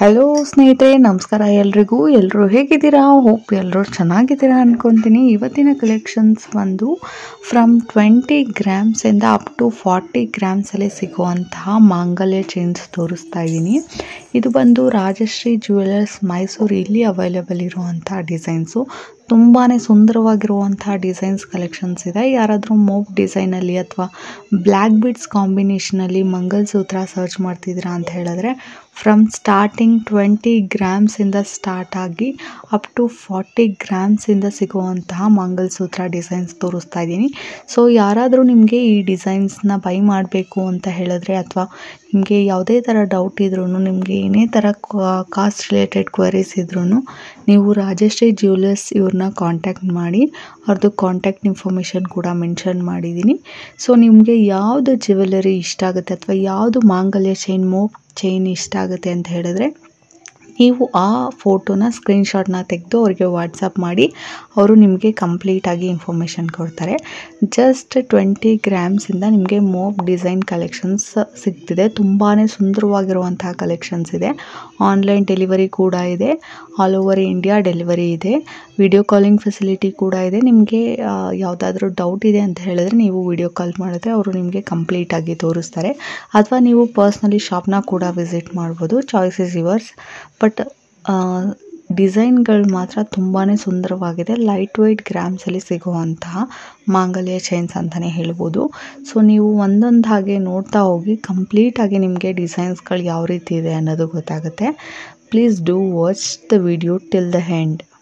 hello ಸ್ನೇಹಿತರೆ ನಮಸ್ಕಾರ ಎಲ್ರಿಗೂ ಎಲ್ಲರೂ ಹೇಗಿದ್ದೀರಾ ಹೋಪ್ ಎಲ್ಲರೂ ಚೆನ್ನಾಗಿದ್ದೀರಾ ಅನ್ಕೊತೀನಿ ಇವತ್ತಿನ ಕಲೆಕ್ಷನ್ಸ್ ಬಂದು ಫ್ರಮ್ ಟ್ವೆಂಟಿ ಗ್ರಾಮ್ಸಿಂದ ಅಪ್ ಟು ಫಾರ್ಟಿ ಗ್ರಾಮ್ಸಲ್ಲಿ ಸಿಗುವಂತಹ ಮಾಂಗಲ್ಯ ಚೈನ್ಸ್ ತೋರಿಸ್ತಾ ಇದ್ದೀನಿ ಇದು ಬಂದು ರಾಜಶ್ರೀ ಜ್ಯುವೆಲರ್ಸ್ ಮೈಸೂರು ಇಲ್ಲಿ ಅವೈಲೇಬಲ್ ಇರುವಂಥ ಡಿಸೈನ್ಸು ತುಂಬಾ ಸುಂದರವಾಗಿರುವಂತಹ ಡಿಸೈನ್ಸ್ ಕಲೆಕ್ಷನ್ಸ್ ಇದೆ ಯಾರಾದರೂ ಮೋಪ್ ಡಿಸೈನಲ್ಲಿ ಅಥವಾ ಬ್ಲ್ಯಾಕ್ ಬಿಡ್ಸ್ ಕಾಂಬಿನೇಷನಲ್ಲಿ ಮಂಗಲಸೂತ್ರ ಸರ್ಚ್ ಮಾಡ್ತಿದ್ದೀರಾ ಅಂತ ಹೇಳಿದ್ರೆ ಫ್ರಮ್ ಸ್ಟಾರ್ಟಿಂಗ್ ಟ್ವೆಂಟಿ ಗ್ರಾಮ್ಸಿಂದ ಸ್ಟಾರ್ಟ್ ಆಗಿ ಅಪ್ ಟು ಫಾರ್ಟಿ ಗ್ರಾಮ್ಸಿಂದ ಸಿಗುವಂತಹ ಮಂಗಲಸೂತ್ರ ಡಿಸೈನ್ಸ್ ತೋರಿಸ್ತಾ ಇದ್ದೀನಿ ಸೊ ಯಾರಾದರೂ ನಿಮಗೆ ಈ ಡಿಸೈನ್ಸ್ನ ಬೈ ಮಾಡಬೇಕು ಅಂತ ಹೇಳಿದ್ರೆ ಅಥವಾ ನಿಮಗೆ ಯಾವುದೇ ಥರ ಡೌಟ್ ಇದ್ರೂ ನಿಮಗೆ ಏನೇ ಥರ ಕಾಸ್ಟ್ ರಿಲೇಟೆಡ್ ಕ್ವರೀಸ್ ಇದ್ರೂ ನೀವು ರಾಜಶ್ರೀ ಜ್ಯುವೆಲರ್ಸ್ ಇವ್ರನ್ನ ಕಾಂಟ್ಯಾಕ್ಟ್ ಮಾಡಿ ಅವ್ರದ್ದು ಕಾಂಟ್ಯಾಕ್ಟ್ ಇನ್ಫಾರ್ಮೇಷನ್ ಕೂಡ ಮೆನ್ಷನ್ ಮಾಡಿದ್ದೀನಿ ಸೊ ನಿಮಗೆ ಯಾವುದು ಜ್ಯುವೆಲರಿ ಇಷ್ಟ ಆಗುತ್ತೆ ಅಥವಾ ಯಾವುದು ಮಾಂಗಲ್ಯ ಚೈನ್ ಮೋಪ್ ಚೈನ್ ಇಷ್ಟ ಆಗುತ್ತೆ ಅಂತ ಹೇಳಿದ್ರೆ ನೀವು ಆ ಫೋಟೋನ ಸ್ಕ್ರೀನ್ಶಾಟ್ನ ತೆಗೆದು ಅವ್ರಿಗೆ ವಾಟ್ಸಪ್ ಮಾಡಿ ಅವರು ನಿಮಗೆ ಕಂಪ್ಲೀಟಾಗಿ ಇನ್ಫಾರ್ಮೇಷನ್ ಕೊಡ್ತಾರೆ ಜಸ್ಟ್ ಟ್ವೆಂಟಿ ಗ್ರಾಮ್ಸಿಂದ ನಿಮಗೆ ಮೋಪ್ ಡಿಸೈನ್ ಕಲೆಕ್ಷನ್ಸ್ ಸಿಗ್ತಿದೆ ತುಂಬಾ ಸುಂದರವಾಗಿರುವಂತಹ ಕಲೆಕ್ಷನ್ಸ್ ಇದೆ ಆನ್ಲೈನ್ ಡೆಲಿವರಿ ಕೂಡ ಇದೆ ಆಲ್ ಓವರ್ ಇಂಡಿಯಾ ಡೆಲಿವರಿ ಇದೆ ವಿಡಿಯೋ ಕಾಲಿಂಗ್ ಫೆಸಿಲಿಟಿ ಕೂಡ ಇದೆ ನಿಮಗೆ ಯಾವುದಾದ್ರೂ ಡೌಟ್ ಇದೆ ಅಂತ ಹೇಳಿದ್ರೆ ನೀವು ವಿಡಿಯೋ ಕಾಲ್ ಮಾಡಿದ್ರೆ ಅವರು ನಿಮಗೆ ಕಂಪ್ಲೀಟಾಗಿ ತೋರಿಸ್ತಾರೆ ಅಥವಾ ನೀವು ಪರ್ಸ್ನಲಿ ಶಾಪ್ನ ಕೂಡ ವಿಸಿಟ್ ಮಾಡ್ಬೋದು ಚಾಯ್ಸ್ ಇಸ್ ಯುವರ್ಸ್ ಬಟ್ ಡಿಸೈನ್ಗಳು ಮಾತ್ರ ತುಂಬಾ ಸುಂದರವಾಗಿದೆ ಲೈಟ್ ವೆಯ್ಟ್ ಗ್ರಾಮ್ಸಲ್ಲಿ ಸಿಗುವಂತಹ ಮಾಂಗಲ್ಯ ಚೈನ್ಸ್ ಅಂತಲೇ ಹೇಳ್ಬೋದು ಸೊ ನೀವು ಒಂದೊಂದು ಹಾಗೆ ನೋಡ್ತಾ ಹೋಗಿ ಕಂಪ್ಲೀಟಾಗಿ ನಿಮಗೆ ಡಿಸೈನ್ಸ್ಗಳು ಯಾವ ರೀತಿ ಇದೆ ಅನ್ನೋದು ಗೊತ್ತಾಗುತ್ತೆ please do watch the video till the end